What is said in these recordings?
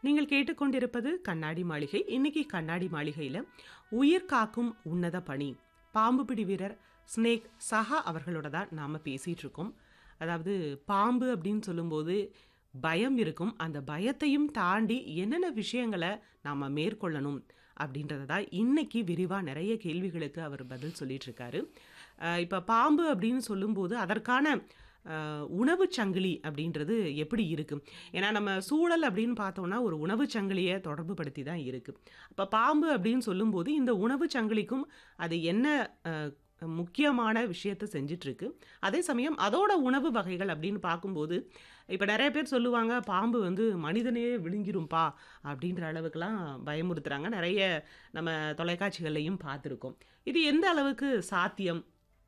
நீங்கள் கேட்டுக்கொண்டிருப்பது கண்ணாடி மாளிகை இன்னைக்கு கண்ணாடி மாளிகையில் உயிர் காக்கும் உன்னத பணி பாம்பு பிடி வீரர் ஸ்னேக் சஹா அவர்களோட தான் நாம் பேசிகிட்டு இருக்கோம் அதாவது பாம்பு அப்படின்னு சொல்லும்போது பயம் இருக்கும் அந்த பயத்தையும் தாண்டி என்னென்ன விஷயங்களை நாம் மேற்கொள்ளணும் அப்படின்றத தான் இன்னைக்கு விரிவாக நிறைய கேள்விகளுக்கு அவர் பதில் சொல்லிட்டு இருக்காரு இப்போ பாம்பு அப்படின்னு சொல்லும்போது அதற்கான அஹ், உணவுச் சங்கிலி அப்படின்றது எப்படி இருக்கு ஏன்னா நம்ம சூழல் அப்படின்னு பார்த்தோம்னா ஒரு உணவுச் சங்கிலியை தொடர்பு படுத்தி தான் இருக்கு அப்போ பாம்பு அப்படின்னு சொல்லும்போது இந்த உணவுச் சங்கிலிக்கும் அது என்ன அஹ், முக்கியமான விஷயத்தை செஞ்சுட்டு இருக்கு அதே சமயம் அதோட உணவு வகைகள் அப்படின்னு பார்க்கும்போது இப்போ நிறைய பேர் சொல்லுவாங்க பாம்பு வந்து மனிதனையே விழுங்கிரும்பா அப்படின்ற அளவுக்குலாம் பயமுறுத்துறாங்க நிறைய நம்ம தொலைக்காட்சிகள்லையும் பார்த்துருக்கோம் இது எந்த அளவுக்கு சாத்தியம்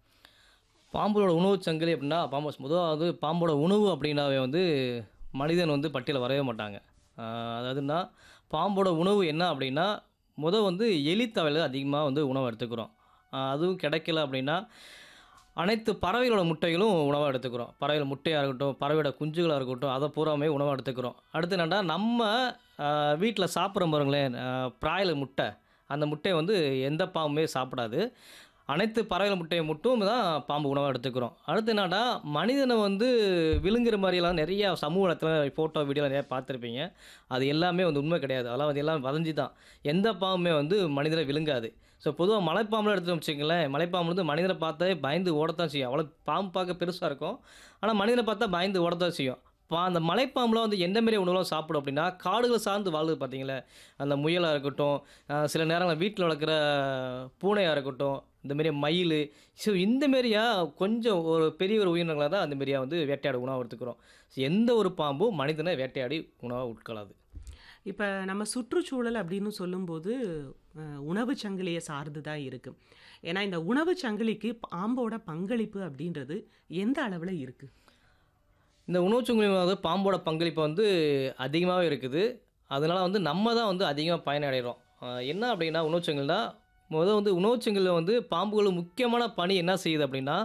பாம்போட உணவு சங்கிலி அப்படின்னா பாம்பு முதலாவது பாம்போட உணவு அப்படின்னாவே வந்து மனிதன் வந்து பட்டியலில் வரவே மாட்டாங்க ஆஹ் அதாவதுன்னா பாம்போட உணவு என்ன அப்படின்னா முத வந்து எலித்தவளை அதிகமாக வந்து உணவு எடுத்துக்கிறோம் ஆஹ் அதுவும் கிடைக்கல அப்படின்னா அனைத்து பறவைகளோட முட்டைகளும் உணவாக எடுத்துக்கிறோம் பறவைகள் முட்டையாக இருக்கட்டும் பறவையோட குஞ்சுகளாக இருக்கட்டும் அதை பூராமே உணவாக எடுத்துக்கிறோம் அடுத்து என்னன்னா நம்ம வீட்டில் சாப்பிட்ற பாருங்களேன் பிராயில் முட்டை அந்த முட்டையை வந்து எந்த பாம்புமே சாப்பிடாது அனைத்து பறவைகள் முட்டையை மட்டும் தான் பாம்பு உணவாக எடுத்துக்கிறோம் அடுத்து என்னன்னா மனிதனை வந்து விழுங்குற மாதிரியெல்லாம் நிறைய சமூக இடத்துல ஃபோட்டோ வீடியோ நிறைய பார்த்துருப்பீங்க அது எல்லாமே வந்து உண்மை கிடையாது அதெல்லாம் வந்து எல்லாம் வதஞ்சி தான் எந்த பாம்புமே வந்து மனிதனை விழுங்காது ஸோ பொதுவாக மலைப்பாம்புலாம் எடுத்து வச்சுங்களேன் மலைப்பாம்பு வந்து மனிதனை பார்த்தாலே பயந்து ஓடத்தான் செய்யும் அவ்வளோ பாம்பு பார்க்க பெருசாக இருக்கும் ஆனால் மனிதனை பார்த்தா பயந்து ஓடத்தான் செய்யும் பா அந்த மலைப்பாம்புலாம் வந்து எந்த மாரி உணவுலாம் சாப்பிடும் அப்படின்னா காடுகள் சார்ந்து வாழுது பார்த்தீங்களா அந்த முயலாக இருக்கட்டும் அஹ் சில நேரங்களில் வீட்டில் வளர்க்குற பூனையாக இருக்கட்டும் இந்த மாரி மயில் ஸோ இந்த மாரியா கொஞ்சம் ஒரு பெரிய ஒரு உயிரினங்களாக தான் அந்த மாரியா வந்து வேட்டையாட உணவு எடுத்துக்கிறோம் ஸோ எந்த ஒரு பாம்பும் மனிதனை வேட்டையாடி உணவாக உட்கொள்ளாது இப்போ நம்ம சுற்றுச்சூழல் அப்படின்னு சொல்லும்போது அஹ், உணவுச் சங்கிலியை சார்ந்து தான் இருக்கு ஏன்னா இந்த உணவுச் சங்கிலிக்கு பாம்போட பங்களிப்பு அப்படின்றது எந்த அளவில் இருக்கு இந்த உணவுச்சங்கிலி வந்து பாம்போட பங்களிப்பு வந்து அதிகமாகவே இருக்குது அதனால் வந்து நம்ம தான் வந்து அதிகமாக பயனடைகிறோம் ஆஹ் என்ன அப்படின்னா உணவுச்சங்கில்னா முதல் வந்து உணவுச்சங்கிலில் வந்து பாம்புகள் முக்கியமான பணி என்ன செய்யுது அப்படின்னா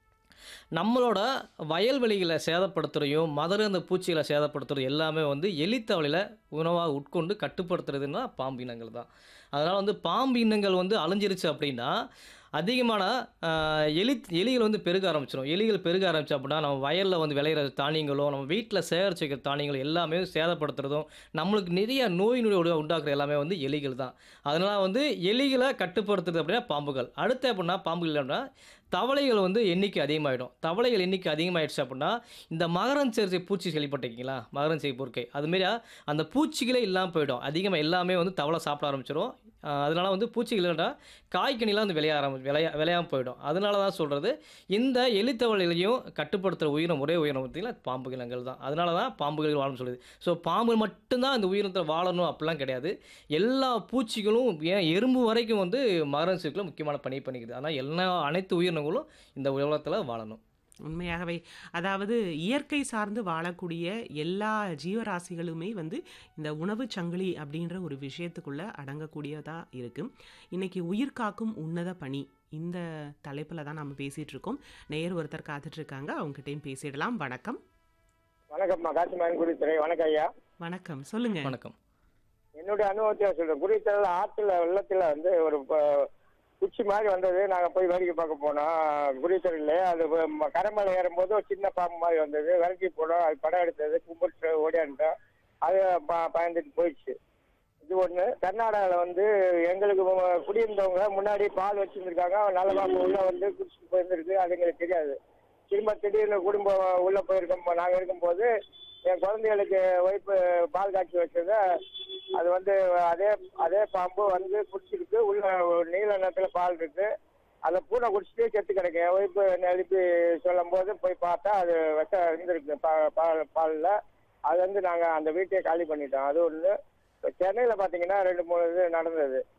நம்மளோட வயல்வெளிகளை சேதப்படுத்துறையும் மதுரை பூச்சிகளை சேதப்படுத்துறது எல்லாமே வந்து எலித்தவளையில் உணவாக உட்கொண்டு கட்டுப்படுத்துறதுன்னா பாம்பு இனங்கள் தான் அதனால் வந்து பாம்பு இனங்கள் வந்து அழிஞ்சிருச்சு அப்படின்னா அதிகமான ஆஹ், எலி எலிகள் வந்து பெருக ஆரம்பிச்சிடும் எலிகள் பெருக ஆரம்பிச்சு அப்படின்னா நம்ம வயலில் வந்து விளையிற தானியங்களோ நம்ம வீட்டில் சேகரிச்சு வைக்கிற தானியங்கள் எல்லாமே சேதப்படுத்துறதும் நம்மளுக்கு நிறைய நோய் நொடி உண்டாக்குற எல்லாமே வந்து எலிகள் தான் அதனால் வந்து எலிகளை கட்டுப்படுத்துறது அப்படின்னா பாம்புகள் அடுத்து அப்படின்னா பாம்புகள் அப்படின்னா தவளைகள் வந்து எண்ணிக்கை அதிகமாகிடும் தவளைகள் எண்ணிக்கை அதிகமாகிடுச்சு அப்படின்னா இந்த மகரன் சேர்ச்சி பூச்சி கேள்விப்பட்டிருக்கீங்களா மகரன் சேர்க்கை பொறுக்கை அதுமாரி அந்த பூச்சிகளே இல்லாமல் போயிடும் அதிகமாக எல்லாமே வந்து தவளை சாப்பிட ஆரம்பிச்சிடும் அதனால் வந்து பூச்சிகள் இல்லைன்னா காய்கனிலாம் வந்து விளைய ஆரம்பி விளையா விளையாமல் போயிடும் அதனால தான் சொல்கிறது இந்த எலித்தவளைகளையும் கட்டுப்படுத்துகிற உயிரினம் ஒரே உயிரினம் பார்த்தீங்கன்னா பாம்பு இனங்கள் தான் அதனால தான் பாம்புகள் வாழணும்னு சொல்லுது ஸோ பாம்பு மட்டும்தான் இந்த உயிரினத்தில் வாழணும் அப்படிலாம் கிடையாது எல்லா பூச்சிகளும் ஏன் எறும்பு வரைக்கும் வந்து மகரன் சேர்க்கையில் முக்கியமான பணி பண்ணிக்குது ஆனால் எல்லா அனைத்து உயிரினங்களும் இந்த உலகத்தில் வாழணும் உண்மையாகவே அதாவது இயற்கை சார்ந்து வாழக்கூடிய எல்லா ஜீவராசிகளுமே வந்து இந்த உணவுச் சங்கிலி அப்படின்ற ஒரு விஷயத்துக்குள்ள அடங்கக்கூடியதா இருக்கு இன்னைக்கு உயிர் காக்கும் உன்னத பணி இந்த தலைப்பில் தான் நம்ம பேசிட்டு இருக்கோம் நேயர் ஒருத்தர் காத்துட்டு இருக்காங்க அவங்ககிட்டயும் பேசிடலாம் வணக்கம் வணக்கம்மா காசிமாயன் குடித்துறை வணக்கம் ஐயா வணக்கம் சொல்லுங்க வணக்கம் என்னுடைய அனுபவத்தை சொல்றேன் குடித்துறையில் ஆற்றுல வெள்ளத்தில் வந்து ஒரு ப- குச்சி மாதிரி வந்தது நாங்கள் போய் வேடிக்கை பார்க்க போனோம் குடித்துறையில் அது வ- ம- கரைமலை ஏறும்போது ஒரு சின்ன பாம்பு மாதிரி வந்தது விரட்டி போனோம் அது படம் எடுத்தது கும்பிட்டு ஓடியாண்டோம் அது ப- பயந்துட்டு போயிடுச்சு இது ஒன்று கர்நாடகாவில் வந்து எங்களுக்கு மு- குடியிருந்தவங்க முன்னாடி பால் வச்சுருந்துருக்காங்க நல்ல பாம்பு உள்ளே வந்து குடிச்சிட்டு போயிருந்துருக்கு அது எங்களுக்கு தெரியாது திரும்ப திடீர்னு குடும்பம் உள்ளே போயிருக்கோம் நாங்கள் இருக்கும்போது என் குழந்தைகளுக்கு ஒய்ஃபு பால் காய்ச்சி வச்சதை அது வந்து அதே அதே பாம்பு வந்து குடிச்சிருக்கு உள்ள ஒரு நீல நிறத்தில் பால் இருக்கு அதை பூனை குடிச்சிட்டு செத்து கிடக்கு என் ஒய்ஃபு என்னை எழுப்பி சொல்லும் போது போய் பார்த்தா அது விஷம் இருந்திருக்கு பா பால் பாலில் அது வந்து நாங்கள் அந்த வீட்டையே காலி பண்ணிட்டோம் அது ஒன்று இப்போ சென்னையில் பார்த்தீங்கன்னா ரெண்டு மூணு இது நடந்தது